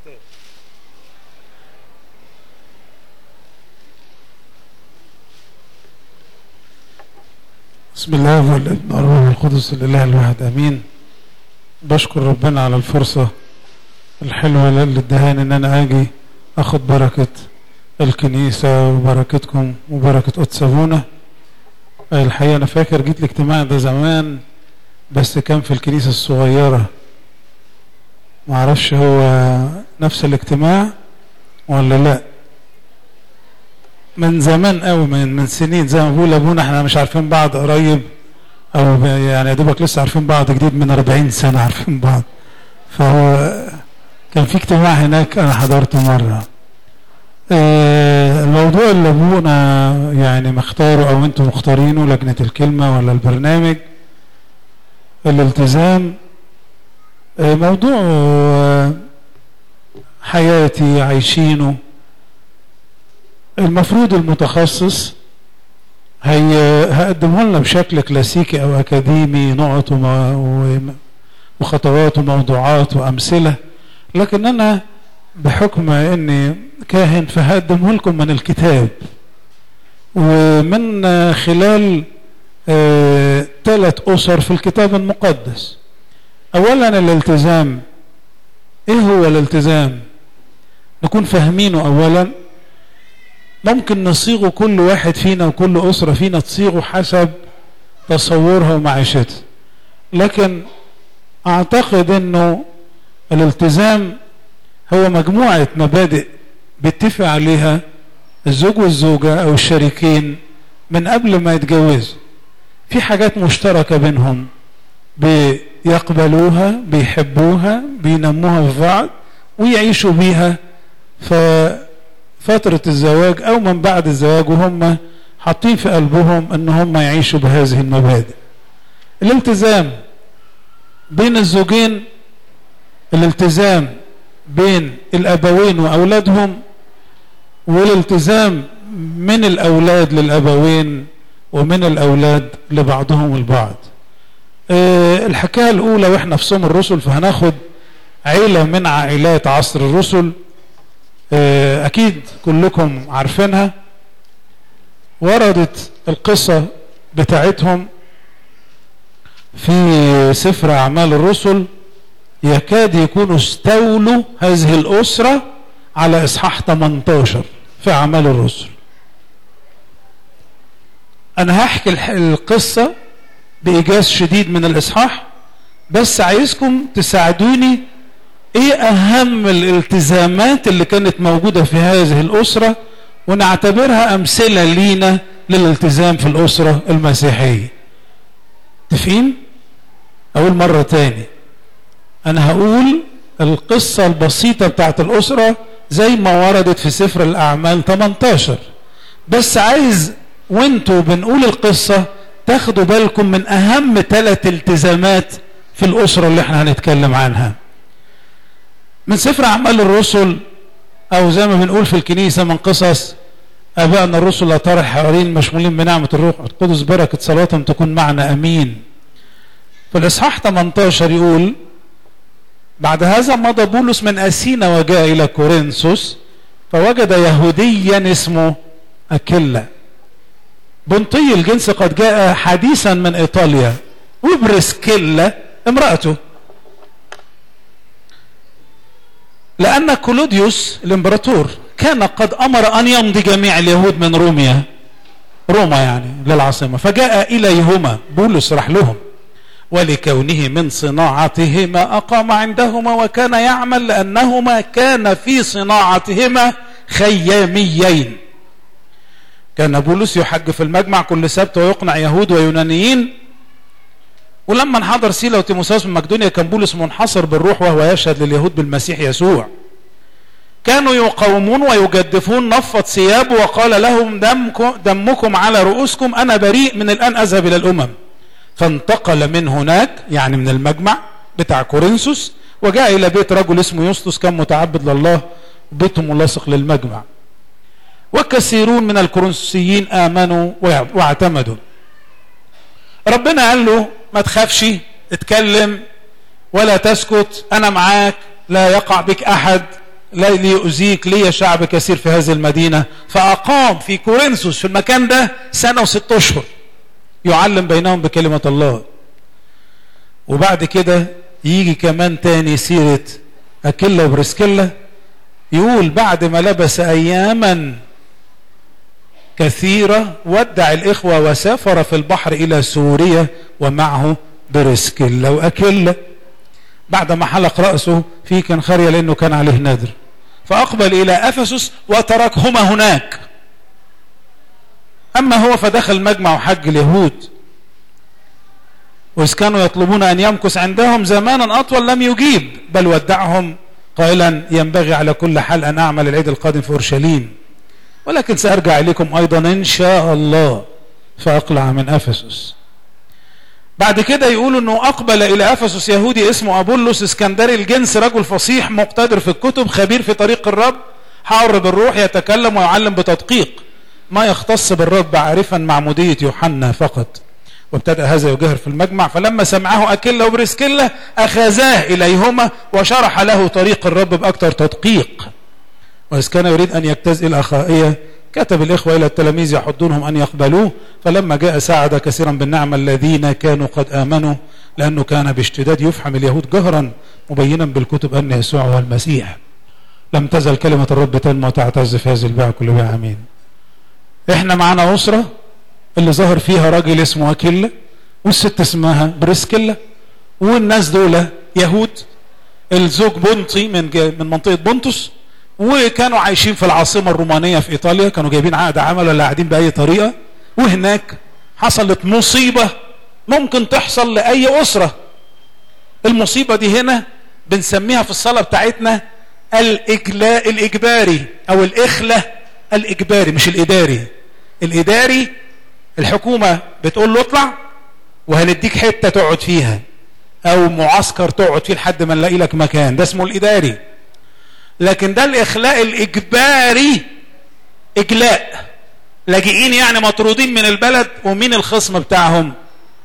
الكتاب بسم الله والابن والروح القدس لله الواحد امين بشكر ربنا على الفرصة الحلوة اللي ادهاني ان انا اجي اخد بركة الكنيسة وبركتكم وبركة قدس ابونا الحقيقة انا فاكر جيت الاجتماع ده زمان بس كان في الكنيسة الصغيرة معرفش هو نفس الاجتماع ولا لا من زمان قوي من من سنين زي ما بقول ابونا احنا مش عارفين بعض قريب او يعني يا دوبك لسه عارفين بعض جديد من 40 سنه عارفين بعض فهو كان في اجتماع هناك انا حضرته مره اه الموضوع اللي ابونا يعني مختاره او انتم مختارينه لجنه الكلمه ولا البرنامج الالتزام اه موضوع اه حياتي عايشينه المفروض المتخصص هي هقدمه لنا بشكل كلاسيكي او اكاديمي نقط وخطوات وموضوعات وامثله لكن انا بحكم اني كاهن فهقدمه لكم من الكتاب ومن خلال ثلاث اسر في الكتاب المقدس اولا الالتزام ايه هو الالتزام نكون فاهمينه اولا ممكن نصيغه كل واحد فينا وكل أسرة فينا تصيغه حسب تصورها ومعيشتها لكن أعتقد أنه الالتزام هو مجموعة مبادئ بيتفق عليها الزوج والزوجة أو الشريكين من قبل ما يتجوزوا في حاجات مشتركة بينهم بيقبلوها بيحبوها بينموها في بعض ويعيشوا بيها ف فترة الزواج أو من بعد الزواج وهم حاطين في قلبهم أن هم يعيشوا بهذه المبادئ الالتزام بين الزوجين الالتزام بين الأبوين وأولادهم والالتزام من الأولاد للأبوين ومن الأولاد لبعضهم البعض أه الحكاية الأولى وإحنا في صوم الرسل فهناخد عيلة من عائلات عصر الرسل أكيد كلكم عارفينها وردت القصة بتاعتهم في سفر أعمال الرسل يكاد يكونوا استولوا هذه الأسرة على إصحاح 18 في أعمال الرسل أنا هحكي القصة بإيجاز شديد من الإصحاح بس عايزكم تساعدوني ايه اهم الالتزامات اللي كانت موجودة في هذه الاسرة ونعتبرها امثلة لينا للالتزام في الاسرة المسيحية تفهم اقول مرة تاني انا هقول القصة البسيطة بتاعت الاسرة زي ما وردت في سفر الاعمال 18 بس عايز وانتوا بنقول القصة تاخدوا بالكم من اهم ثلاث التزامات في الاسرة اللي احنا هنتكلم عنها من سفر أعمال الرسل أو زي ما بنقول في الكنيسة من قصص آبائنا الرسل الأطهار الحواريين مشمولين بنعمة الروح القدس بركة صلاتهم تكون معنا أمين في الإصحاح 18 يقول بعد هذا مضى بولس من أسينا وجاء إلى كورنثوس فوجد يهوديا اسمه أكيلا بنطي الجنس قد جاء حديثا من إيطاليا وبرسكيلا امرأته لأن كلوديوس الإمبراطور كان قد أمر أن يمضي جميع اليهود من روميا روما يعني للعاصمة فجاء إليهما بولس راح لهم ولكونه من صناعتهما أقام عندهما وكان يعمل لأنهما كان في صناعتهما خياميين كان بولس يحج في المجمع كل سبت ويقنع يهود ويونانيين ولما انحدر سيلا وتيموساوس من مقدونيا كان بولس منحصر بالروح وهو يشهد لليهود بالمسيح يسوع كانوا يقاومون ويجدفون نفض ثيابه وقال لهم دمكم, دمكم على رؤوسكم أنا بريء من الآن أذهب إلى الأمم فانتقل من هناك يعني من المجمع بتاع كورنثوس وجاء إلى بيت رجل اسمه يسطس كان متعبد لله بيته ملاصق للمجمع وكثيرون من الكورنثوسيين آمنوا واعتمدوا ربنا قال له ما تخافش اتكلم ولا تسكت انا معاك لا يقع بك احد لا ليؤذيك لي شعب كثير في هذه المدينة فأقام في كورنثوس في المكان ده سنة وست أشهر يعلم بينهم بكلمة الله وبعد كده يجي كمان تاني سيرة أكيلا وبرسكيلا يقول بعد ما لبس أياما كثيرة ودع الإخوة وسافر في البحر إلى سوريا ومعه برسكيلا وأكيلا بعد ما حلق رأسه في كنخرية لأنه كان عليه نذر فأقبل إلى أفسس وتركهما هناك أما هو فدخل مجمع حج اليهود وإذ كانوا يطلبون أن يمكث عندهم زمانا أطول لم يجيب بل ودعهم قائلا ينبغي على كل حال أن أعمل العيد القادم في أورشليم ولكن سأرجع إليكم أيضا إن شاء الله فأقلع من أفسس بعد كده يقولوا أنه أقبل إلى أفسس يهودي اسمه أبولس اسكندري الجنس رجل فصيح مقتدر في الكتب خبير في طريق الرب حار بالروح يتكلم ويعلم بتدقيق ما يختص بالرب عارفا معمودية يوحنا فقط وابتدأ هذا يجهر في المجمع فلما سمعه أكيلا وبرسكيلا أخذاه إليهما وشرح له طريق الرب بأكثر تدقيق وإذ كان يريد أن يجتاز إلى أخائية كتب الإخوة إلى التلاميذ يحضونهم أن يقبلوه فلما جاء ساعد كثيرا بالنعمة الذين كانوا قد آمنوا لأنه كان باشتداد يفحم اليهود جهرا مبينا بالكتب أن يسوع هو المسيح لم تزل كلمة الرب تنمو وتعتز في هذه البيعة كل بيعة أمين احنا معانا أسرة اللي ظهر فيها راجل اسمه أكيلا والست اسمها بريسكيلا والناس دول يهود الزوج بنطي من من منطقة بنطس وكانوا عايشين في العاصمة الرومانية في إيطاليا كانوا جايبين عقد عمل ولا قاعدين بأي طريقة وهناك حصلت مصيبة ممكن تحصل لأي أسرة المصيبة دي هنا بنسميها في الصلاة بتاعتنا الإجلاء الإجباري أو الإخلة الإجباري مش الإداري الإداري الحكومة بتقول له اطلع وهنديك حتة تقعد فيها أو معسكر تقعد فيه لحد ما نلاقي لك مكان ده اسمه الإداري لكن ده الإخلاء الإجباري إجلاء لاجئين يعني مطرودين من البلد ومين الخصم بتاعهم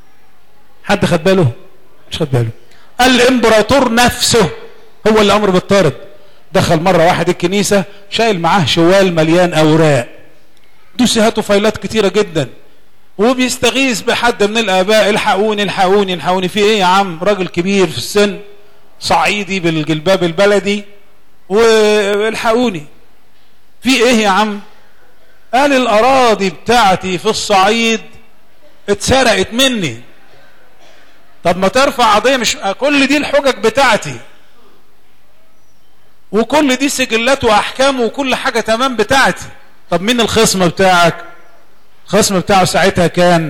حد خد باله مش خد باله الامبراطور نفسه هو اللي امر بالطرد دخل مره واحد الكنيسه شايل معاه شوال مليان اوراق دوسيهات وفايلات كتيره جدا وبيستغيث بحد من الاباء الحقوني الحقوني الحقوني في ايه يا عم راجل كبير في السن صعيدي بالجلباب البلدي والحقوني في ايه يا عم قال الاراضي بتاعتي في الصعيد اتسرقت مني طب ما ترفع قضيه مش كل دي الحجج بتاعتي وكل دي سجلات واحكام وكل حاجه تمام بتاعتي طب مين الخصم بتاعك الخصم بتاعه ساعتها كان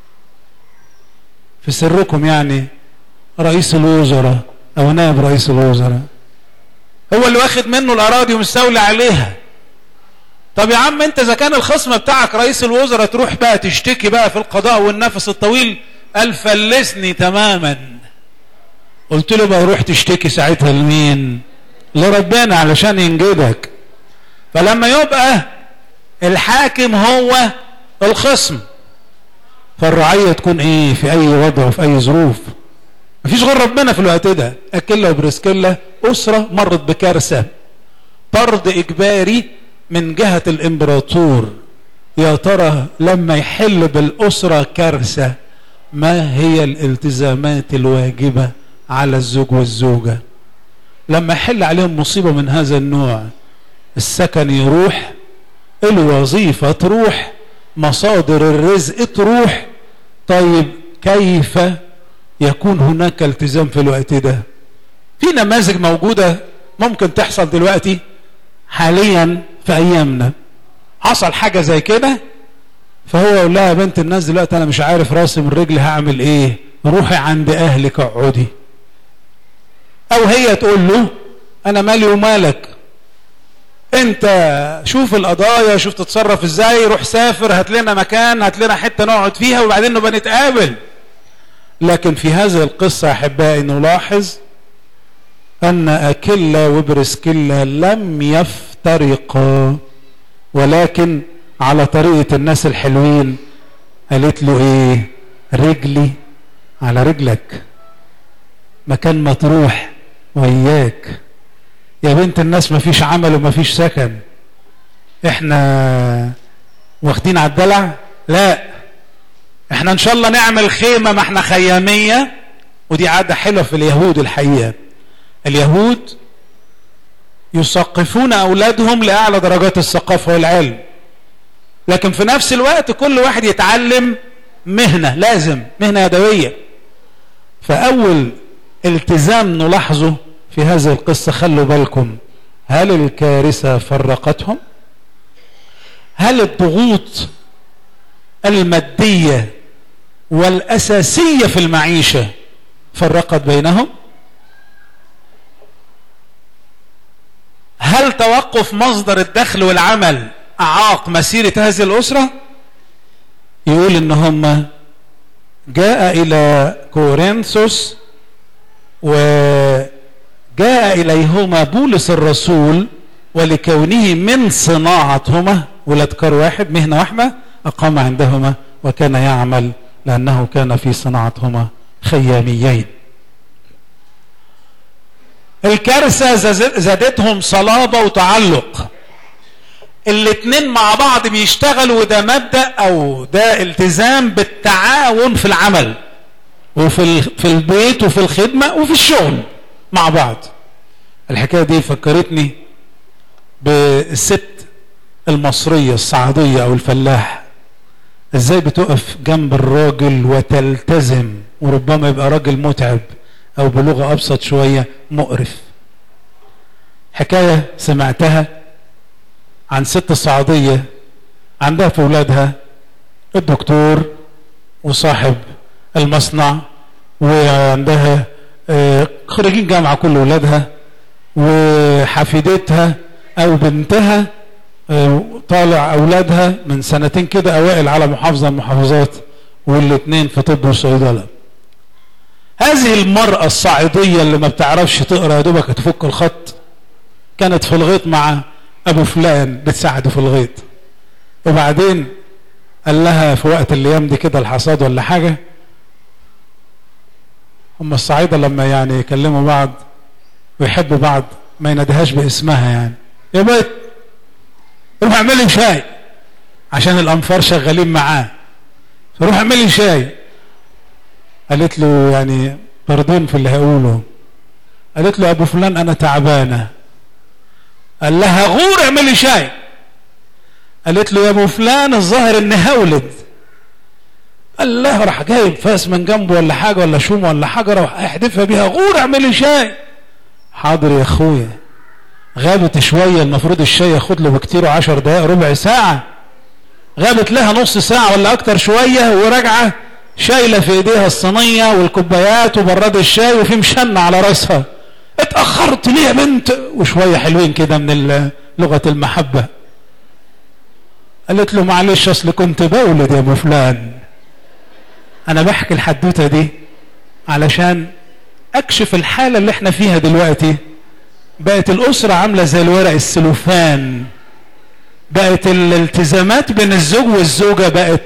في سركم يعني رئيس الوزراء او نائب رئيس الوزراء هو اللي واخد منه الاراضي ومستولي عليها طب يا عم انت اذا كان الخصم بتاعك رئيس الوزراء تروح بقى تشتكي بقى في القضاء والنفس الطويل قال فلسني تماما قلت له بقى روح تشتكي ساعتها لمين لربنا علشان ينجدك فلما يبقى الحاكم هو الخصم فالرعية تكون ايه في اي وضع وفي اي ظروف مفيش غير ربنا في الوقت ده اكيلا وبرسكيلا اسرة مرت بكارثة طرد اجباري من جهة الامبراطور يا ترى لما يحل بالاسرة كارثة ما هي الالتزامات الواجبة على الزوج والزوجة لما يحل عليهم مصيبة من هذا النوع السكن يروح الوظيفة تروح مصادر الرزق تروح طيب كيف يكون هناك التزام في الوقت ده في نماذج موجودة ممكن تحصل دلوقتي حاليا في ايامنا حصل حاجة زي كده فهو يقول لها يا بنت الناس دلوقتي انا مش عارف راسي من رجلي هعمل ايه روحي عند اهلك اقعدي او هي تقول له انا مالي ومالك انت شوف القضايا شوف تتصرف ازاي روح سافر هات لنا مكان هات لنا حته نقعد فيها وبعدين نبقى نتقابل لكن في هذه القصه احبائي نلاحظ ان اكيلا وبرسكيلا لم يفترقا ولكن على طريقه الناس الحلوين قالت له ايه رجلي على رجلك مكان ما تروح وياك يا بنت الناس مفيش عمل ومفيش سكن احنا واخدين على الدلع لا احنا ان شاء الله نعمل خيمة ما احنا خيامية ودي عادة حلوة في اليهود الحقيقة اليهود يثقفون اولادهم لاعلى درجات الثقافة والعلم لكن في نفس الوقت كل واحد يتعلم مهنة لازم مهنة يدوية فاول التزام نلاحظه في هذه القصة خلوا بالكم هل الكارثة فرقتهم هل الضغوط المادية والأساسية في المعيشة فرقت بينهم هل توقف مصدر الدخل والعمل أعاق مسيرة هذه الأسرة يقول إن هم جاء إلى كورنثوس وجاء إليهما بولس الرسول ولكونه من صناعتهما ولاد كار واحد مهنة واحدة أقام عندهما وكان يعمل لأنه كان في صناعتهما خياميين الكارثة زادتهم صلابة وتعلق الاتنين مع بعض بيشتغلوا وده مبدأ أو ده التزام بالتعاون في العمل وفي في البيت وفي الخدمة وفي الشغل مع بعض الحكاية دي فكرتني بالست المصرية الصعيدية أو الفلاح ازاي بتقف جنب الراجل وتلتزم وربما يبقى راجل متعب او بلغة ابسط شوية مقرف حكاية سمعتها عن ست صعيدية عندها في ولادها الدكتور وصاحب المصنع وعندها خريجين جامعة كل ولادها وحفيدتها او بنتها طالع اولادها من سنتين كده اوائل على محافظه من المحافظات والاثنين في طب وصيدله هذه المرأة الصعيدية اللي ما بتعرفش تقرا يا دوبك تفك الخط كانت في الغيط مع ابو فلان بتساعده في الغيط وبعدين قال لها في وقت الايام دي كده الحصاد ولا حاجه هم الصعايده لما يعني يكلموا بعض ويحبوا بعض ما يناديهاش باسمها يعني يا بيت روح اعمل لي شاي عشان الانفار شغالين معاه فروح اعمل لي شاي قالت له يعني باردون في اللي هقوله قالت له ابو فلان انا تعبانه قال لها غور اعمل لي شاي قالت له يا ابو فلان الظاهر اني هولد قال لها راح جايب فاس من جنبه ولا حاجه ولا شوم ولا حجره راح يحدفها بيها غور اعمل لي شاي حاضر يا اخويا غابت شوية المفروض الشاي ياخد له بكتير عشر دقائق ربع ساعة غابت لها نص ساعة ولا أكتر شوية وراجعة شايلة في إيديها الصينية والكوبايات وبراد الشاي وفي مشنة على راسها اتأخرت ليه يا بنت وشوية حلوين كده من لغة المحبة قالت له معلش أصل كنت بولد يا أبو فلان أنا بحكي الحدوتة دي علشان أكشف الحالة اللي احنا فيها دلوقتي بقت الأسرة عاملة زي الورق السلوفان بقت الالتزامات بين الزوج والزوجة بقت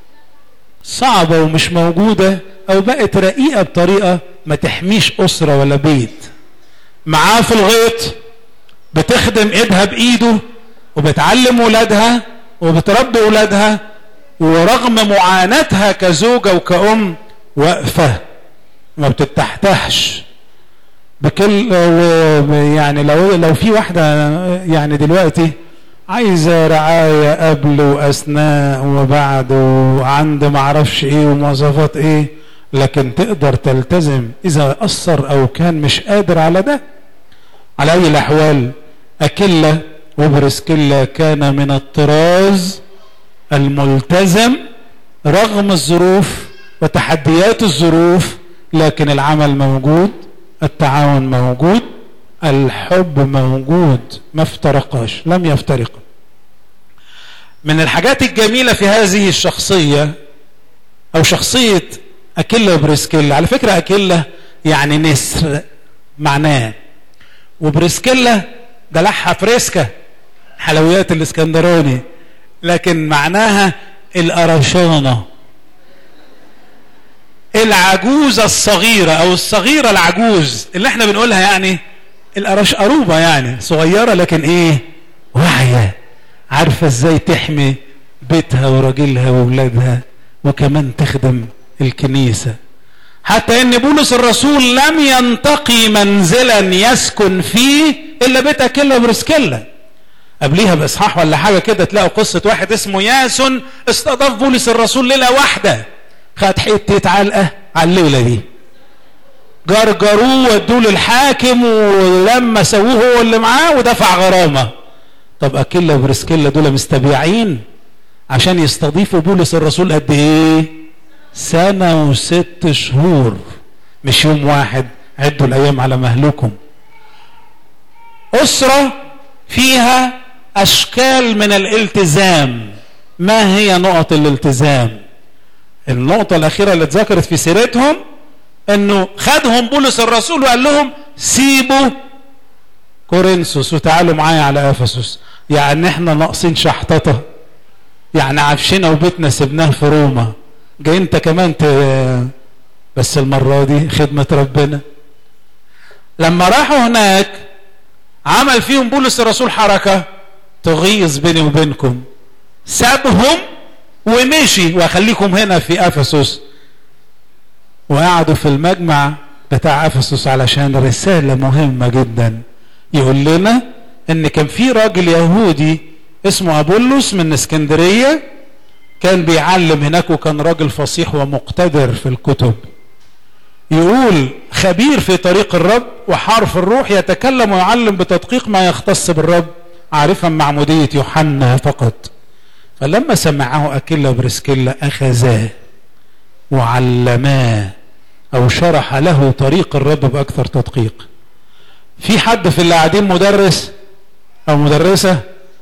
صعبة ومش موجودة أو بقت رقيقة بطريقة ما تحميش أسرة ولا بيت معاه في الغيط بتخدم إيدها بإيده وبتعلم ولادها وبتربي ولادها ورغم معاناتها كزوجة وكأم واقفة ما بتتحتحش بكل يعني لو لو في واحده يعني دلوقتي عايزه رعايه قبل واثناء وبعد وعند ما اعرفش ايه ومواصفات ايه لكن تقدر تلتزم اذا اثر او كان مش قادر على ده على اي الاحوال اكله وبرسكيلا كان من الطراز الملتزم رغم الظروف وتحديات الظروف لكن العمل موجود التعاون موجود الحب موجود ما افترقاش لم يفترق من الحاجات الجميلة في هذه الشخصية أو شخصية أكيلا وبريسكيلا على فكرة أكيلا يعني نسر معناه وبريسكيلا ده لحة فريسكا حلويات الاسكندراني لكن معناها القرشانة العجوزة الصغيرة أو الصغيرة العجوز اللي احنا بنقولها يعني القرش قروبة يعني صغيرة لكن ايه واعية عارفة ازاي تحمي بيتها وراجلها واولادها وكمان تخدم الكنيسة حتى ان بولس الرسول لم ينتقي منزلا يسكن فيه الا بيت اكيلا وبرسكيلا قبليها باصحاح ولا حاجه كده تلاقوا قصه واحد اسمه ياسون استضاف بولس الرسول ليله واحده خد حته علقه على الليله دي جرجروه ودوه للحاكم ولما سووه هو اللي معاه ودفع غرامه طب اكيلا وبرسكيلا دول مستبيعين عشان يستضيفوا بولس الرسول قد ايه سنه وست شهور مش يوم واحد عدوا الايام على مهلكم اسره فيها اشكال من الالتزام ما هي نقط الالتزام النقطة الأخيرة اللي اتذكرت في سيرتهم انه خدهم بولس الرسول وقال لهم سيبوا كورنثوس وتعالوا معايا على افسس يعني احنا ناقصين شحططه يعني عفشنا وبيتنا سبناه في روما جاي انت كمان ت... بس المره دي خدمه ربنا لما راحوا هناك عمل فيهم بولس الرسول حركه تغيظ بيني وبينكم سابهم ومشي وخليكم هنا في افسس وقعدوا في المجمع بتاع افسس علشان رساله مهمه جدا يقول لنا ان كان في راجل يهودي اسمه ابولس من اسكندريه كان بيعلم هناك وكان راجل فصيح ومقتدر في الكتب يقول خبير في طريق الرب وحرف الروح يتكلم ويعلم بتدقيق ما يختص بالرب عارفا معمودية يوحنا فقط فلما سمعه أكيلا وبرسكيلا أخذاه وعلماه أو شرح له طريق الرب بأكثر تدقيق في حد في اللي قاعدين مدرس أو مدرسة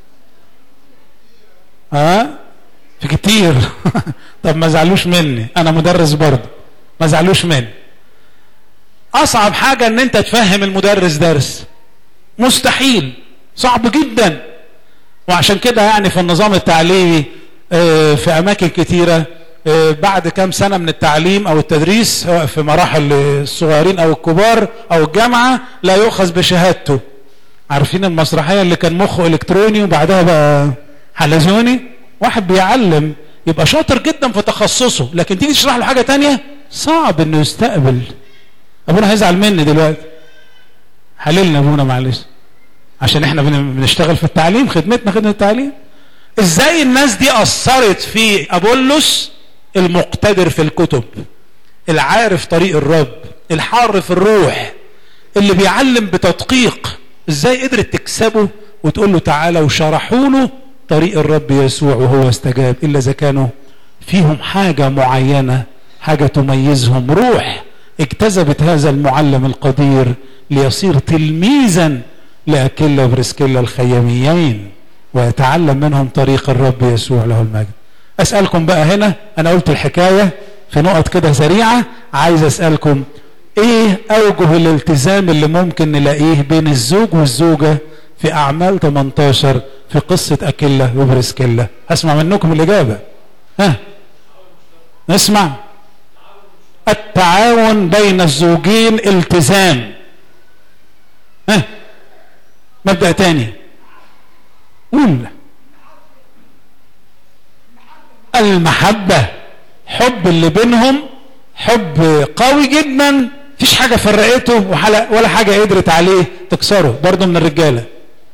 ها أه؟ في كتير طب ما زعلوش مني أنا مدرس برضه ما زعلوش مني أصعب حاجة إن أنت تفهم المدرس درس مستحيل صعب جدا وعشان كده يعني في النظام التعليمي في اماكن كتيره بعد كام سنه من التعليم او التدريس سواء في مراحل الصغيرين او الكبار او الجامعه لا يؤخذ بشهادته عارفين المسرحيه اللي كان مخه الكتروني وبعدها بقى حلزوني واحد بيعلم يبقى شاطر جدا في تخصصه لكن تيجي تشرح له حاجه تانية صعب انه يستقبل ابونا هيزعل مني دلوقتي حللنا ابونا معلش عشان احنا بنشتغل في التعليم خدمتنا خدمه التعليم ازاي الناس دي اثرت في ابولس المقتدر في الكتب العارف طريق الرب الحار في الروح اللي بيعلم بتدقيق ازاي قدرت تكسبه وتقول له تعالى وشرحوا له طريق الرب يسوع وهو استجاب الا اذا كانوا فيهم حاجه معينه حاجه تميزهم روح اجتذبت هذا المعلم القدير ليصير تلميذا لأكيلا وبرسكيلا الخياميين ويتعلم منهم طريق الرب يسوع له المجد أسألكم بقى هنا أنا قلت الحكاية في نقط كده سريعة عايز أسألكم إيه أوجه الالتزام اللي ممكن نلاقيه بين الزوج والزوجة في أعمال 18 في قصة أكيلا وبرسكيلا أسمع منكم الإجابة ها نسمع التعاون بين الزوجين التزام ها مبدأ تاني قول المحبة حب اللي بينهم حب قوي جدا مفيش حاجة فرقته ولا حاجة قدرت عليه تكسره برضه من الرجالة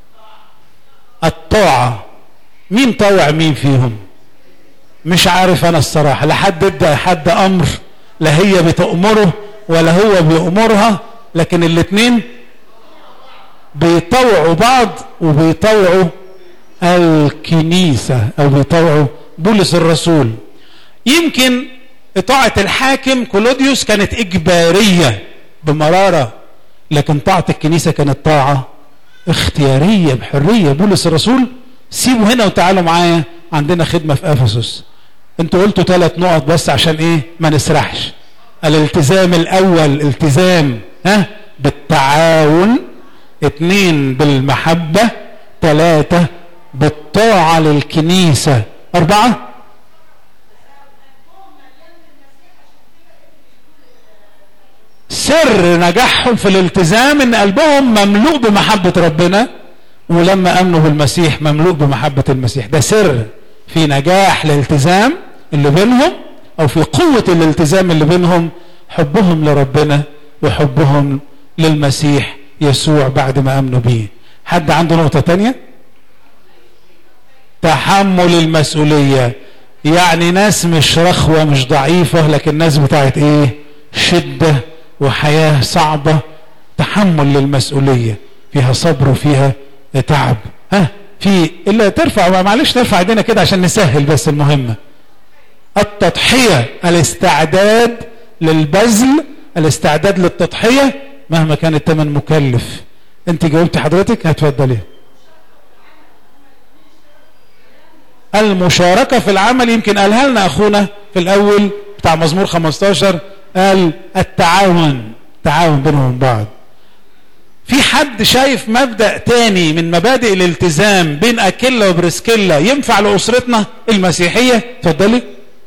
الطاعة مين طوع مين فيهم مش عارف انا الصراحة لا حد ادى حد امر لا هي بتأمره ولا هو بيأمرها لكن الاتنين بيطوعوا بعض وبيطوعوا الكنيسة أو بيطوعوا بولس الرسول يمكن طاعة الحاكم كلوديوس كانت إجبارية بمرارة لكن طاعة الكنيسة كانت طاعة اختيارية بحرية بولس الرسول سيبوا هنا وتعالوا معايا عندنا خدمة في أفسس انتوا قلتوا ثلاث نقط بس عشان ايه ما نسرحش الالتزام الأول التزام ها بالتعاون اتنين بالمحبة تلاتة بالطاعة للكنيسة أربعة سر نجاحهم في الالتزام ان قلبهم مملوء بمحبة ربنا ولما امنوا بالمسيح مملوء بمحبة المسيح ده سر في نجاح الالتزام اللي بينهم او في قوة الالتزام اللي بينهم حبهم لربنا وحبهم للمسيح يسوع بعد ما امنوا بيه حد عنده نقطة تانية تحمل المسؤولية يعني ناس مش رخوة مش ضعيفة لكن ناس بتاعت ايه شدة وحياة صعبة تحمل للمسؤولية فيها صبر وفيها تعب ها في الا ترفع معلش نرفع ايدينا كده عشان نسهل بس المهمة التضحية الاستعداد للبذل الاستعداد للتضحية مهما كان الثمن مكلف انت جاوبتي حضرتك هتفضلي المشاركة في العمل يمكن قالها لنا أخونا في الأول بتاع مزمور 15 قال التعاون تعاون بينهم بعض في حد شايف مبدأ تاني من مبادئ الالتزام بين أكيلا وبرسكيلا ينفع لأسرتنا المسيحية تفضلي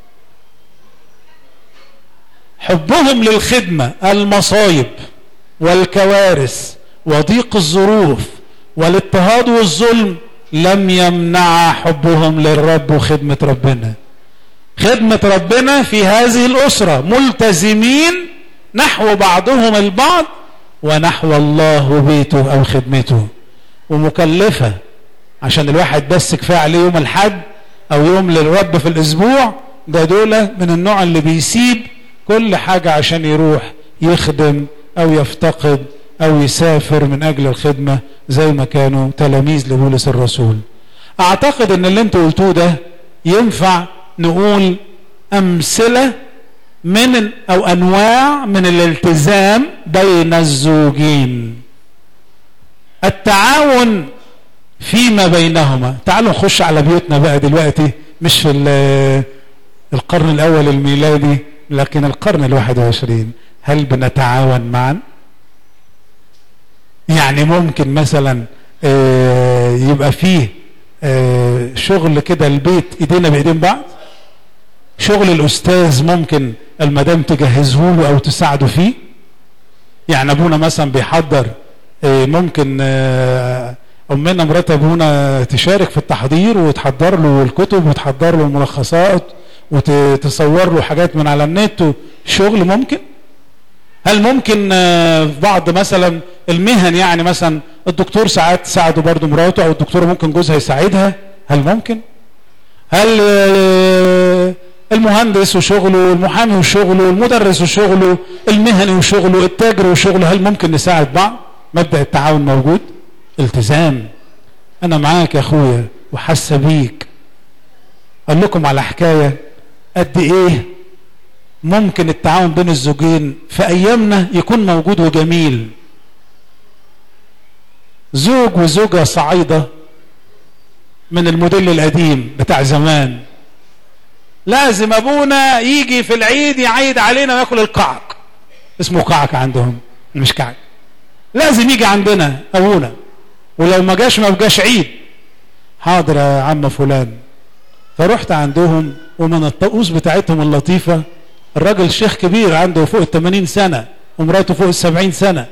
حبهم للخدمة المصايب والكوارث وضيق الظروف والاضطهاد والظلم لم يمنع حبهم للرب وخدمة ربنا خدمة ربنا في هذه الأسرة ملتزمين نحو بعضهم البعض ونحو الله وبيته أو خدمته ومكلفة عشان الواحد بس كفاية عليه يوم الحد أو يوم للرب في الأسبوع ده دولة من النوع اللي بيسيب كل حاجة عشان يروح يخدم أو يفتقد أو يسافر من أجل الخدمة زي ما كانوا تلاميذ لبولس الرسول أعتقد أن اللي انتوا قلتوه ده ينفع نقول أمثلة من أو أنواع من الالتزام بين الزوجين التعاون فيما بينهما تعالوا نخش على بيوتنا بقى دلوقتي مش في القرن الأول الميلادي لكن القرن الواحد وعشرين هل بنتعاون معا يعني ممكن مثلا يبقى فيه شغل كده البيت ايدينا بايدين بعض شغل الاستاذ ممكن المدام تجهزه له او تساعده فيه يعني ابونا مثلا بيحضر ممكن امنا مرات ابونا تشارك في التحضير وتحضر له الكتب وتحضر له الملخصات وتصور له حاجات من على النت شغل ممكن هل ممكن في بعض مثلا المهن يعني مثلا الدكتور ساعات تساعده برضه مراته او الدكتوره ممكن جوزها يساعدها هل ممكن هل المهندس وشغله المحامي وشغله المدرس وشغله المهني وشغله التاجر وشغله هل ممكن نساعد بعض مبدأ التعاون موجود التزام انا معاك يا اخويا وحاسه بيك اقول لكم على حكايه قد ايه ممكن التعاون بين الزوجين في ايامنا يكون موجود وجميل زوج وزوجة صعيدة من الموديل القديم بتاع زمان لازم ابونا يجي في العيد يعيد علينا وياكل القعق اسمه قعق عندهم مش كعك لازم يجي عندنا ابونا ولو ما جاش ما بقاش عيد حاضر يا عم فلان فرحت عندهم ومن الطقوس بتاعتهم اللطيفة الراجل شيخ كبير عنده فوق الثمانين سنة ومراته فوق السبعين سنة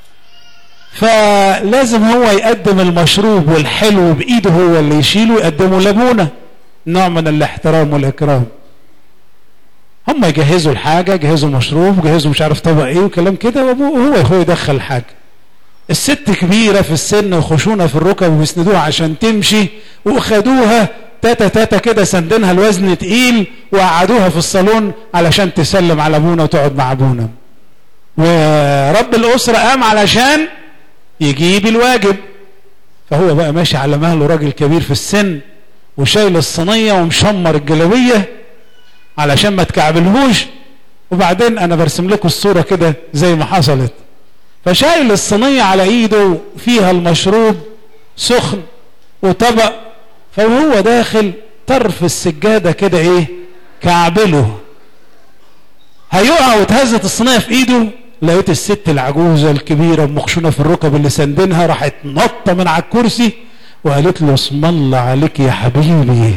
فلازم هو يقدم المشروب والحلو بإيده هو اللي يشيله يقدمه لابونا نوع من الاحترام والإكرام هم يجهزوا الحاجة يجهزوا مشروب يجهزوا مش عارف طبق ايه وكلام كده وابوه هو هو يدخل حاجة الست كبيرة في السن وخشونة في الركب وبيسندوها عشان تمشي وخدوها تاتا تاتا كده سندنها الوزن تقيل وقعدوها في الصالون علشان تسلم على ابونا وتقعد مع ابونا ورب الأسرة قام علشان يجيب الواجب فهو بقى ماشي على مهله راجل كبير في السن وشايل الصينية ومشمر الجلوية علشان ما تكعبلهوش وبعدين انا برسم لكم الصورة كده زي ما حصلت فشايل الصينية على ايده فيها المشروب سخن وطبق فهو داخل طرف السجادة كده ايه كعبله هيقع وتهزت الصينية في ايده لقيت الست العجوزة الكبيرة مخشونة في الركب اللي سندنها راحت نطة من على الكرسي وقالت له اسم الله عليك يا حبيبي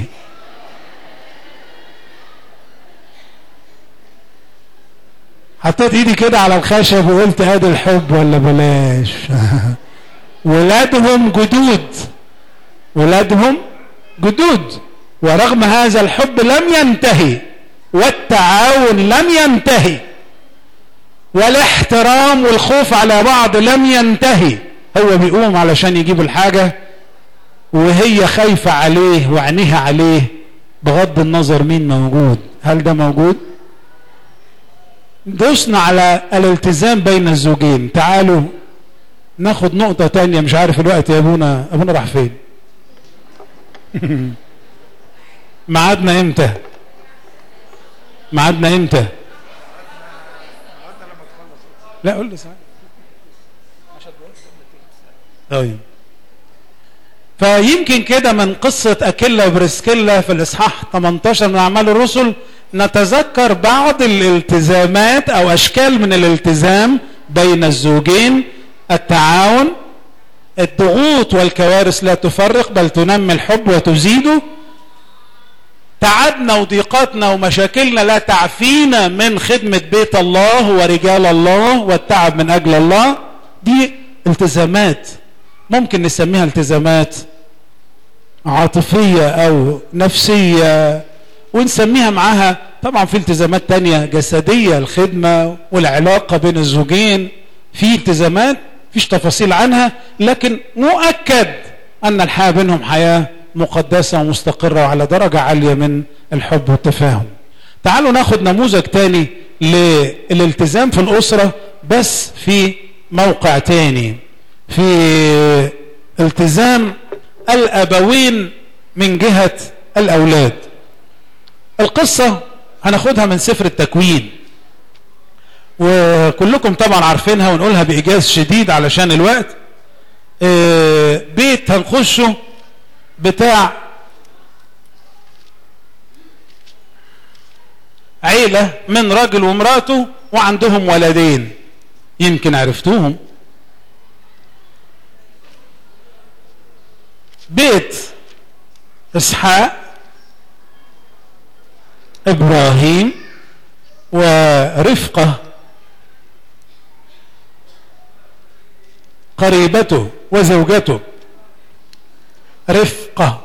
حطيت ايدي كده على الخشب وقلت ادي الحب ولا بلاش ولادهم جدود ولادهم جدود ورغم هذا الحب لم ينتهي والتعاون لم ينتهي والاحترام والخوف على بعض لم ينتهي هو بيقوم علشان يجيب الحاجة وهي خايفة عليه وعينيها عليه بغض النظر مين موجود هل ده موجود دوسنا على الالتزام بين الزوجين تعالوا ناخد نقطة تانية مش عارف الوقت يا ابونا ابونا راح فين ميعادنا امتى ميعادنا امتى لا قول لي ساعة طيب فيمكن كده من قصة أكيلا وبرسكيلا في الإصحاح 18 من أعمال الرسل نتذكر بعض الالتزامات أو أشكال من الالتزام بين الزوجين التعاون الضغوط والكوارث لا تفرق بل تنمي الحب وتزيده تعبنا وضيقاتنا ومشاكلنا لا تعفينا من خدمة بيت الله ورجال الله والتعب من أجل الله دي التزامات ممكن نسميها التزامات عاطفية أو نفسية ونسميها معاها طبعا في التزامات تانية جسدية الخدمة والعلاقة بين الزوجين في التزامات فيش تفاصيل عنها لكن مؤكد أن الحياة بينهم حياة مقدسة ومستقرة وعلى درجة عالية من الحب والتفاهم تعالوا ناخد نموذج تاني للالتزام في الأسرة بس في موقع تاني في التزام الأبوين من جهة الأولاد القصة هناخدها من سفر التكوين وكلكم طبعا عارفينها ونقولها بإيجاز شديد علشان الوقت بيت هنخشه بتاع عيلة من راجل ومراته وعندهم ولدين يمكن عرفتوهم بيت اسحاق ابراهيم ورفقه قريبته وزوجته رفقه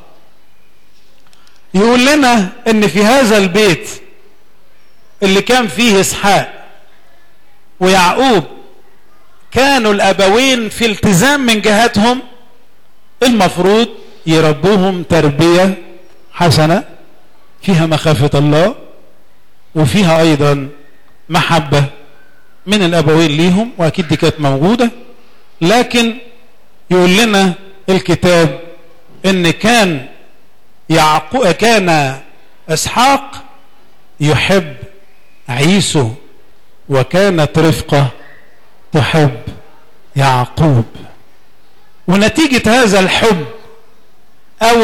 يقول لنا ان في هذا البيت اللي كان فيه اسحاق ويعقوب كانوا الابوين في التزام من جهتهم المفروض يربوهم تربية حسنة فيها مخافة الله وفيها أيضا محبة من الأبوين ليهم وأكيد دي كانت موجودة لكن يقول لنا الكتاب إن كان يعقو كان إسحاق يحب عيسو وكانت رفقة تحب يعقوب ونتيجة هذا الحب أو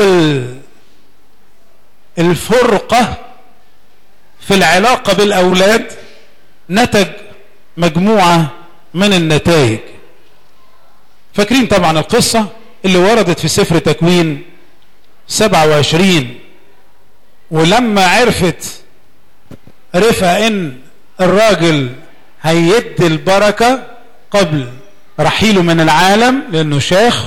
الفرقة في العلاقة بالأولاد نتج مجموعة من النتائج فاكرين طبعا القصة اللي وردت في سفر تكوين 27 ولما عرفت رفع ان الراجل هيدي البركة قبل رحيله من العالم لانه شاخ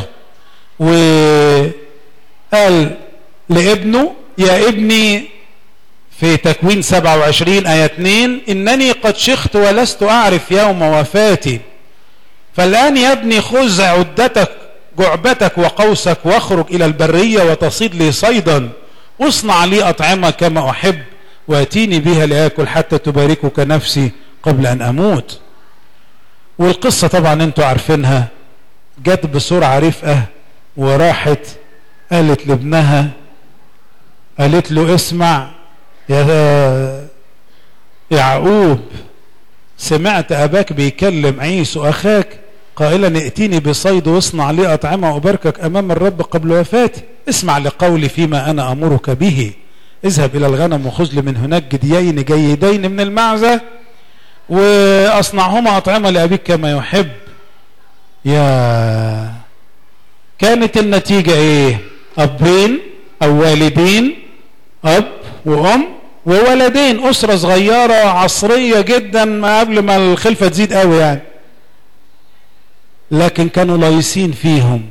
وقال لابنه يا ابني في تكوين 27 آية 2 إنني قد شخت ولست أعرف يوم وفاتي فالآن يا ابني خذ عدتك جعبتك وقوسك واخرج إلى البرية وتصيد لي صيدا واصنع لي أطعمة كما أحب واتيني بها لآكل حتى تباركك نفسي قبل أن أموت والقصة طبعا انتوا عارفينها جت بسرعة رفقة وراحت قالت لابنها قالت له اسمع يا يعقوب سمعت أباك بيكلم عيسو أخاك قائلا ائتيني بصيد واصنع لي أطعمة وأباركك أمام الرب قبل وفاتي اسمع لقولي فيما أنا أمرك به اذهب إلى الغنم وخذ لي من هناك جديين جيدين من المعزة وأصنعهما أطعمة لأبيك كما يحب يا كانت النتيجة إيه أبين أو والدين أب وأم وولدين أسرة صغيرة عصرية جدا ما قبل ما الخلفة تزيد قوي يعني لكن كانوا لايصين فيهم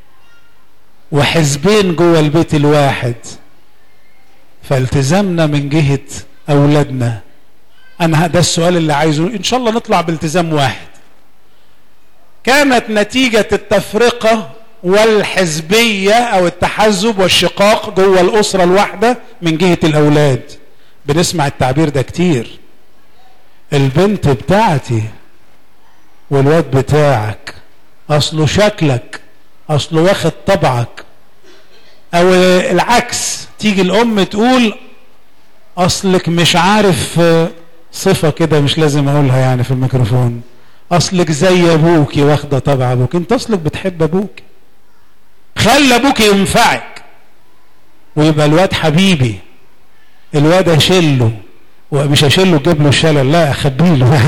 وحزبين جوه البيت الواحد فالتزامنا من جهة أولادنا أنا ده السؤال اللي عايزه إن شاء الله نطلع بالتزام واحد كانت نتيجة التفرقة والحزبية أو التحزب والشقاق جوه الأسرة الواحدة من جهة الأولاد بنسمع التعبير ده كتير البنت بتاعتي والواد بتاعك أصله شكلك أصله واخد طبعك أو العكس تيجي الأم تقول أصلك مش عارف صفة كده مش لازم أقولها يعني في الميكروفون أصلك زي أبوكي واخدة طبع أبوك أنت أصلك بتحب أبوك خلي أبوك ينفعك ويبقى الواد حبيبي الواد أشله ومش أشله جيب له الشلل لا أخبيله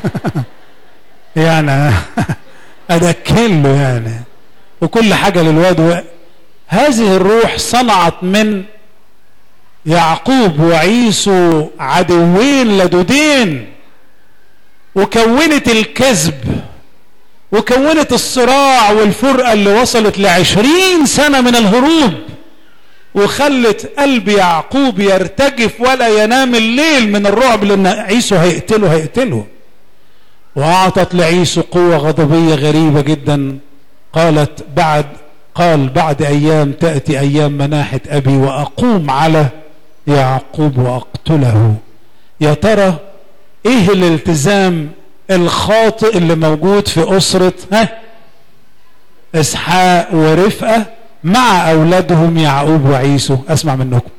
يعني أدكله يعني وكل حاجة للواد و... هذه الروح صنعت من يعقوب وعيسو عدوين لدودين وكونت الكذب وكونت الصراع والفرقة اللي وصلت لعشرين سنة من الهروب وخلت قلب يعقوب يرتجف ولا ينام الليل من الرعب لأن عيسو هيقتله هيقتله وأعطت لعيسو قوة غضبية غريبة جدا قالت بعد قال بعد أيام تأتي أيام مناحة أبي وأقوم على يعقوب وأقتله يا ترى إيه الالتزام الخاطئ اللي موجود في أسرة ها إسحاق ورفقة مع أولادهم يعقوب وعيسو أسمع منكم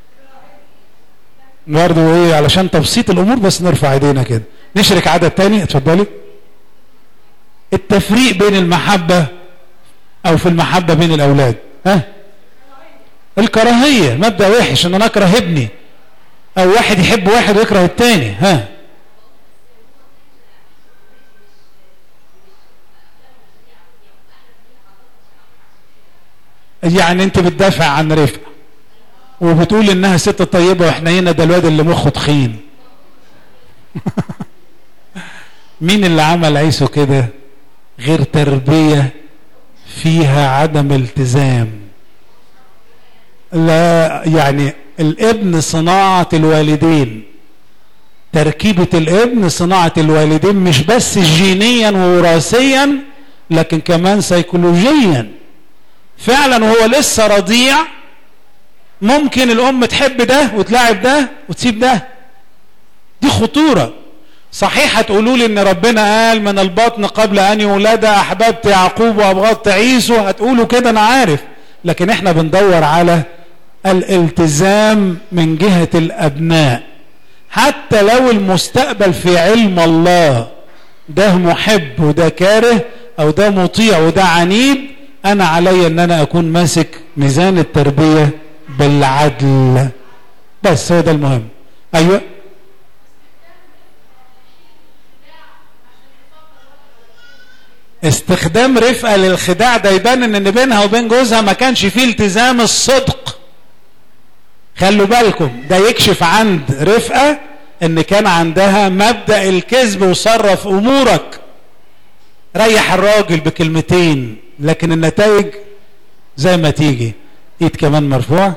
برضه إيه علشان تبسيط الأمور بس نرفع إيدينا كده نشرك عدد تاني اتفضلي التفريق بين المحبة أو في المحبة بين الأولاد ها الكراهية مبدأ وحش إن أنا أكره ابني أو واحد يحب واحد ويكره التاني ها يعني انت بتدافع عن رفقه وبتقول انها ست طيبه وحنينه ده الواد اللي مخه تخين مين اللي عمل عيسو كده غير تربيه فيها عدم التزام لا يعني الابن صناعه الوالدين تركيبه الابن صناعه الوالدين مش بس جينيا ووراثيا لكن كمان سيكولوجيا فعلا وهو لسه رضيع ممكن الام تحب ده وتلاعب ده وتسيب ده دي خطوره صحيح هتقولوا لي ان ربنا قال من البطن قبل ان يولد احببت يعقوب وابغضت عيسو هتقولوا كده انا عارف لكن احنا بندور على الالتزام من جهه الابناء حتى لو المستقبل في علم الله ده محب وده كاره او ده مطيع وده عنيد انا علي ان انا اكون ماسك ميزان التربيه بالعدل بس هو ده المهم ايوه استخدام رفقه للخداع ده يبان ان بينها وبين جوزها ما كانش فيه التزام الصدق خلوا بالكم ده يكشف عند رفقه ان كان عندها مبدا الكذب وصرف امورك ريح الراجل بكلمتين لكن النتائج زي ما تيجي ايد كمان مرفوع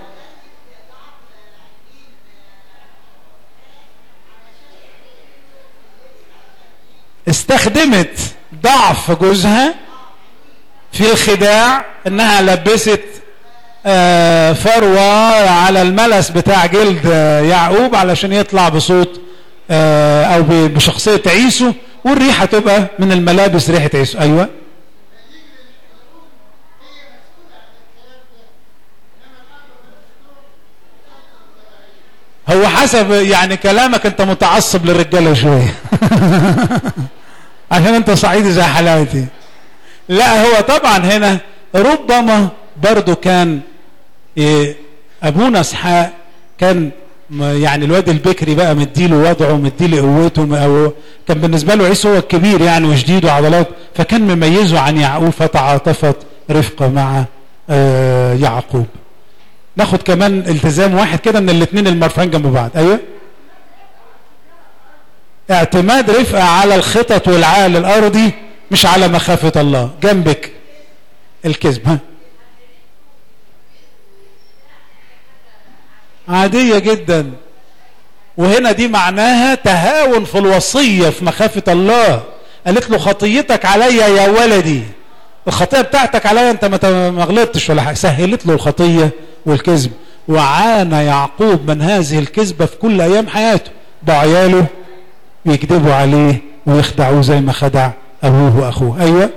استخدمت ضعف جوزها في الخداع انها لبست آه فروة على الملس بتاع جلد آه يعقوب علشان يطلع بصوت آه او بشخصية عيسو والريحة تبقى من الملابس ريحة عيسو ايوه هو حسب يعني كلامك انت متعصب للرجاله شويه عشان انت صعيدي زي حلاوتي لا هو طبعا هنا ربما برضو كان إيه ابونا اسحاق كان يعني الواد البكري بقى مديله وضعه مديله قوته او كان بالنسبه له عيسو هو الكبير يعني وشديد وعضلات فكان مميزه عن يعقوب فتعاطفت رفقه مع آه يعقوب ناخد كمان التزام واحد كده من الاثنين المرفوعين جنب بعض ايوه اعتماد رفقة على الخطط والعقل الارضي مش على مخافة الله جنبك الكذب ها عادية جدا وهنا دي معناها تهاون في الوصية في مخافة الله قالت له خطيتك عليا يا ولدي الخطية بتاعتك عليا انت ما غلطتش ولا حاجة سهلت له الخطية والكذب وعانى يعقوب من هذه الكذبة في كل أيام حياته بعياله يكذبوا عليه ويخدعوه زي ما خدع أبوه وأخوه أيوة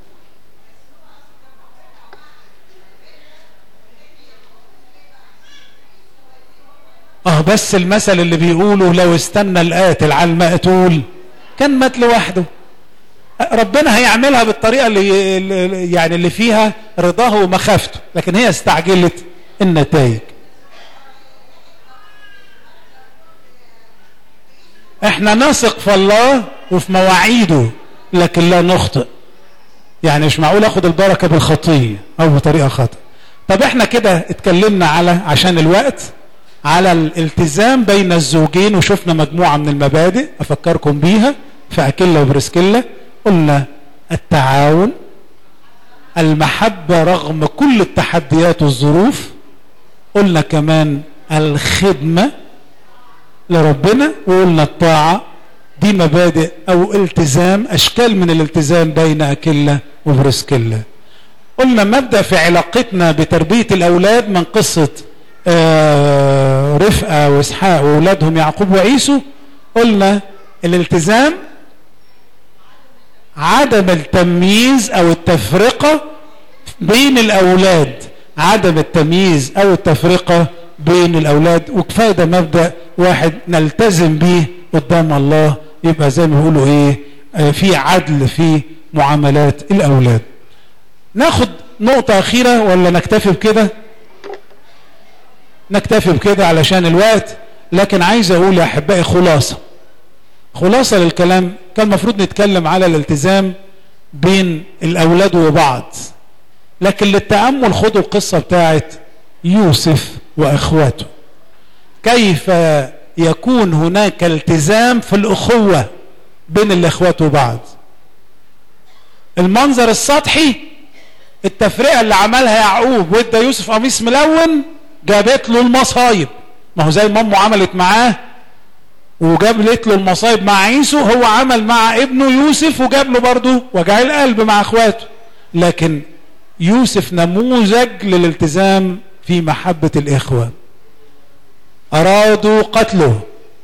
اه بس المثل اللي بيقوله لو استنى القاتل على المقتول كان مات لوحده ربنا هيعملها بالطريقة اللي يعني اللي فيها رضاه ومخافته لكن هي استعجلت النتائج احنا نثق في الله وفي مواعيده لكن لا نخطئ يعني مش معقول اخد البركة بالخطية او بطريقة خطأ طب احنا كده اتكلمنا على عشان الوقت على الالتزام بين الزوجين وشفنا مجموعة من المبادئ افكركم بيها في اكيلا وبرسكيلا قلنا التعاون المحبة رغم كل التحديات والظروف قلنا كمان الخدمة لربنا وقلنا الطاعة دي مبادئ أو التزام أشكال من الالتزام بين أكلة وبرسكلة قلنا مبدأ في علاقتنا بتربية الأولاد من قصة آه رفقة وإسحاق وأولادهم يعقوب وعيسو قلنا الالتزام عدم التمييز أو التفرقة بين الأولاد عدم التمييز أو التفرقة بين الأولاد وكفاية ده مبدأ واحد نلتزم به قدام الله يبقى زي ما بيقولوا إيه آه في عدل في معاملات الأولاد ناخد نقطة أخيرة ولا نكتفي بكده نكتفي بكده علشان الوقت لكن عايز أقول يا أحبائي خلاصة خلاصة للكلام كان المفروض نتكلم على الالتزام بين الأولاد وبعض لكن للتأمل خدوا القصة بتاعت يوسف وأخواته كيف يكون هناك التزام في الأخوة بين الأخوات وبعض المنظر السطحي التفرقة اللي عملها يعقوب وادى يوسف قميص ملون جابت له المصايب ما هو زي ما امه عملت معاه وجابت له المصايب مع عيسو هو عمل مع ابنه يوسف وجاب له برضه وجع القلب مع اخواته لكن يوسف نموذج للالتزام في محبة الإخوة أرادوا قتله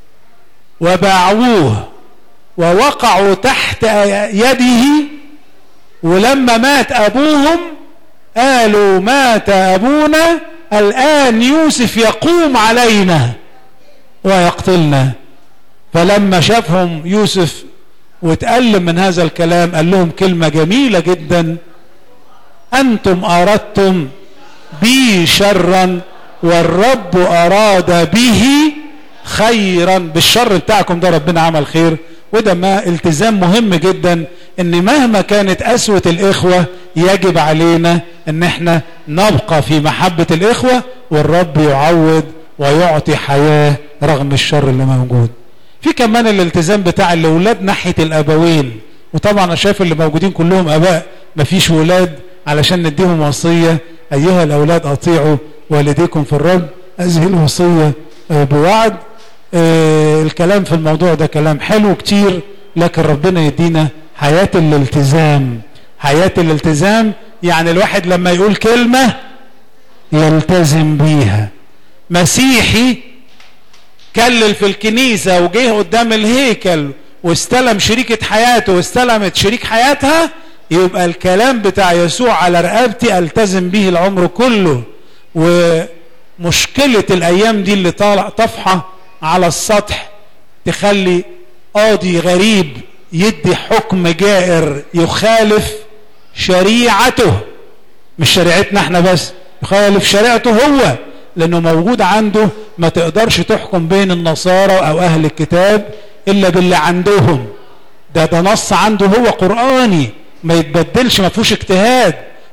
وباعوه ووقعوا تحت يده ولما مات أبوهم قالوا مات أبونا الآن يوسف يقوم علينا ويقتلنا فلما شافهم يوسف وتألم من هذا الكلام قال لهم كلمة جميلة جدا أنتم أردتم بي شرا والرب أراد به خيرا بالشر بتاعكم ده ربنا عمل خير وده ما التزام مهم جدا ان مهما كانت قسوة الاخوة يجب علينا ان احنا نبقى في محبة الاخوة والرب يعوض ويعطي حياة رغم الشر اللي موجود في كمان الالتزام بتاع الاولاد ناحية الابوين وطبعا انا شايف اللي موجودين كلهم اباء مفيش ولاد علشان نديهم وصية ايها الاولاد اطيعوا والديكم في الرب هذه الوصية بوعد الكلام في الموضوع ده كلام حلو كتير لكن ربنا يدينا حياة الالتزام حياة الالتزام يعني الواحد لما يقول كلمة يلتزم بيها مسيحي كلل في الكنيسة وجه قدام الهيكل واستلم شريكة حياته واستلمت شريك حياتها يبقى الكلام بتاع يسوع على رقبتي التزم به العمر كله ومشكلة الايام دي اللي طالع طفحة على السطح تخلي قاضي غريب يدي حكم جائر يخالف شريعته مش شريعتنا احنا بس يخالف شريعته هو لانه موجود عنده ما تقدرش تحكم بين النصارى او اهل الكتاب الا باللي عندهم ده ده نص عنده هو قرآني ما يتبدلش ما فيهوش اجتهاد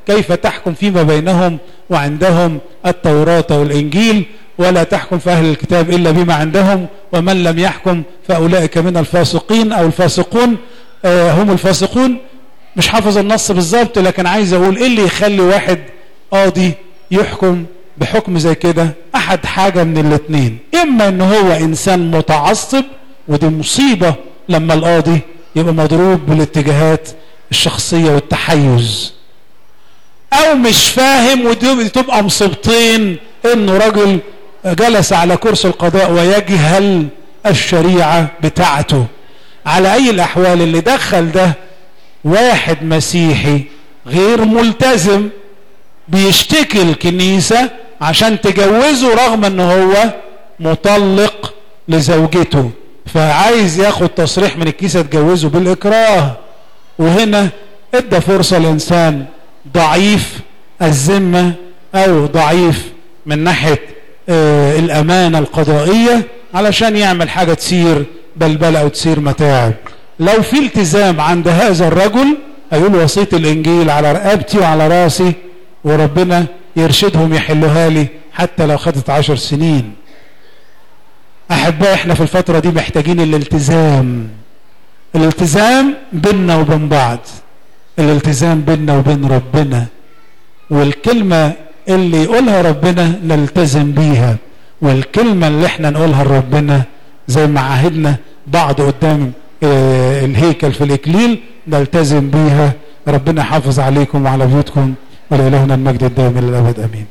كيف تحكم فيما بينهم وعندهم التوراة والإنجيل ولا تحكم في أهل الكتاب إلا بما عندهم ومن لم يحكم فأولئك من الفاسقين أو الفاسقون آه هم الفاسقون مش حافظ النص بالظبط لكن عايز أقول إيه اللي يخلي واحد قاضي يحكم بحكم زي كده أحد حاجة من الاثنين إما إن هو إنسان متعصب ودي مصيبة لما القاضي يبقى مضروب بالاتجاهات الشخصية والتحيز او مش فاهم ودي تبقى مصيبتين انه رجل جلس على كرسي القضاء ويجهل الشريعة بتاعته على اي الاحوال اللي دخل ده واحد مسيحي غير ملتزم بيشتكي الكنيسة عشان تجوزه رغم ان هو مطلق لزوجته فعايز ياخد تصريح من الكنيسة تجوزه بالاكراه وهنا ادى فرصة الانسان ضعيف الذمة او ضعيف من ناحية آه الامانة القضائية علشان يعمل حاجة تسير بلبلة او تسير متاعب لو في التزام عند هذا الرجل هيقول وصية الانجيل على رقبتي وعلى راسي وربنا يرشدهم يحلوها لي حتى لو خدت عشر سنين احبائي احنا في الفترة دي محتاجين الالتزام الالتزام بيننا وبين بعض الالتزام بيننا وبين ربنا والكلمة اللي يقولها ربنا نلتزم بيها والكلمة اللي احنا نقولها لربنا زي ما عاهدنا بعض قدام اه الهيكل في الإكليل نلتزم بيها ربنا يحافظ عليكم وعلى بيوتكم ولإلهنا المجد الدائم إلى الأبد أمين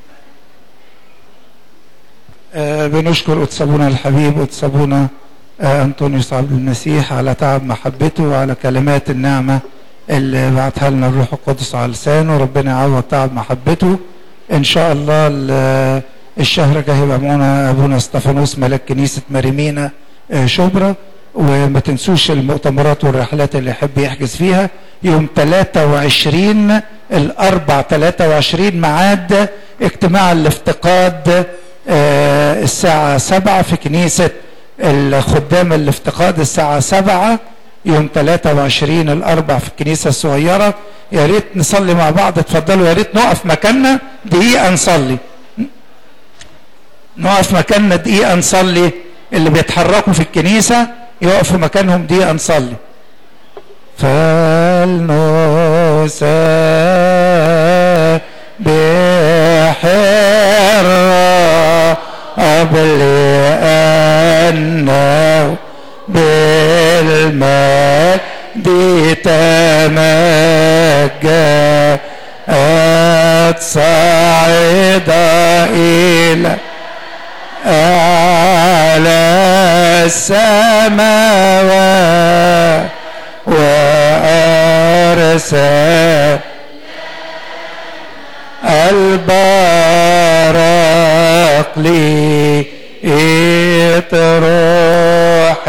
آه بنشكر أتسابونا الحبيب أتسابونا آه أنطونيوس عبد المسيح على تعب محبته وعلى كلمات النعمة اللي بعتها لنا الروح القدس على لسانه ربنا يعوض تعب محبته ان شاء الله الشهر الجاي هيبقى معانا ابونا استفانوس ملاك كنيسه مريمينا شبرا وما تنسوش المؤتمرات والرحلات اللي يحب يحجز فيها يوم 23 الاربع 23 ميعاد اجتماع الافتقاد الساعه 7 في كنيسه الخدام الافتقاد الساعه 7 يوم 23 الاربع في الكنيسه الصغيره يا ريت نصلي مع بعض اتفضلوا يا ريت نقف مكاننا دقيقه نصلي نقف مكاننا دقيقه نصلي اللي بيتحركوا في الكنيسه يقفوا مكانهم دقيقه نصلي فلنسبح قبل أنه بالمجد تمجد صعد إلى أعلى السماوات وأرسل البرق لي روح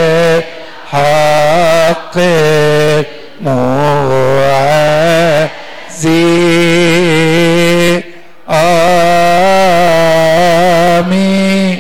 حق معزي آمين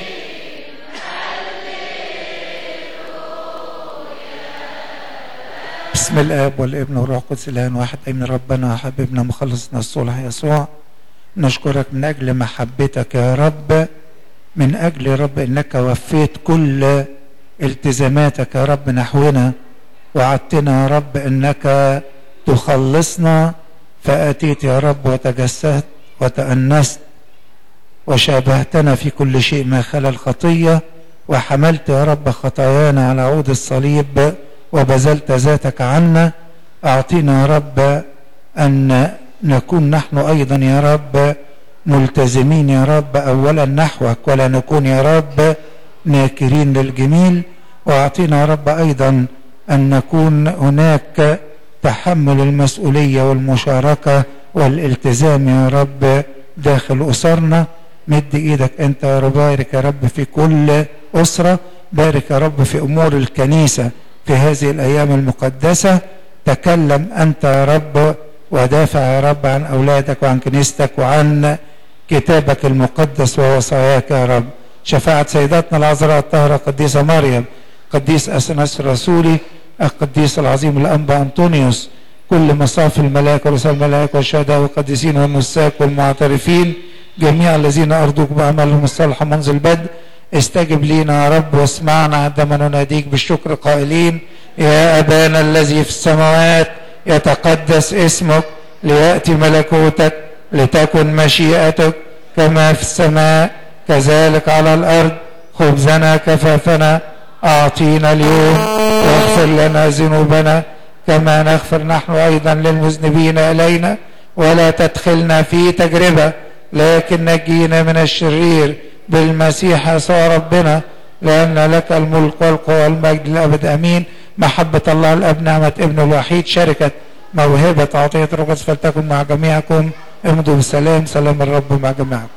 بسم الاب والابن والروح القدس الان واحد امين ربنا وحبيبنا مخلصنا الصالح يسوع نشكرك من اجل محبتك يا رب من اجل يا رب انك وفيت كل التزاماتك يا رب نحونا وعدتنا يا رب انك تخلصنا فاتيت يا رب وتجسدت وتانست وشابهتنا في كل شيء ما خلا الخطيه وحملت يا رب خطايانا على عود الصليب وبذلت ذاتك عنا اعطينا يا رب ان نكون نحن ايضا يا رب ملتزمين يا رب اولا نحوك ولا نكون يا رب ناكرين للجميل واعطينا يا رب ايضا ان نكون هناك تحمل المسؤوليه والمشاركه والالتزام يا رب داخل اسرنا مد ايدك انت يا رب بارك يا رب في كل اسره بارك يا رب في امور الكنيسه في هذه الايام المقدسه تكلم انت يا رب ودافع يا رب عن اولادك وعن كنيستك وعن كتابك المقدس ووصاياك يا رب شفاعة سيداتنا العذراء الطاهرة قديسة مريم قديس أثناس الرسولي القديس العظيم الأنبا أنطونيوس كل مصاف الملائكة ورسال الملائكة والشهداء والقديسين والنساك والمعترفين جميع الذين أرضوك بأعمالهم الصالحة منذ البدء استجب لينا يا رب واسمعنا عندما نناديك بالشكر قائلين يا أبانا الذي في السماوات يتقدس اسمك ليأتي ملكوتك لتكن مشيئتك كما في السماء كذلك على الأرض خبزنا كفافنا أعطينا اليوم واغفر لنا ذنوبنا كما نغفر نحن أيضا للمذنبين إلينا ولا تدخلنا في تجربة لكن نجينا من الشرير بالمسيح يسوع ربنا لأن لك الملك والقوة والمجد للأبد أمين محبة الله الأب نعمة ابنه الوحيد شركة موهبة عطية الرقص فلتكن مع جميعكم امضوا بسلام سلام الرب مع جميعكم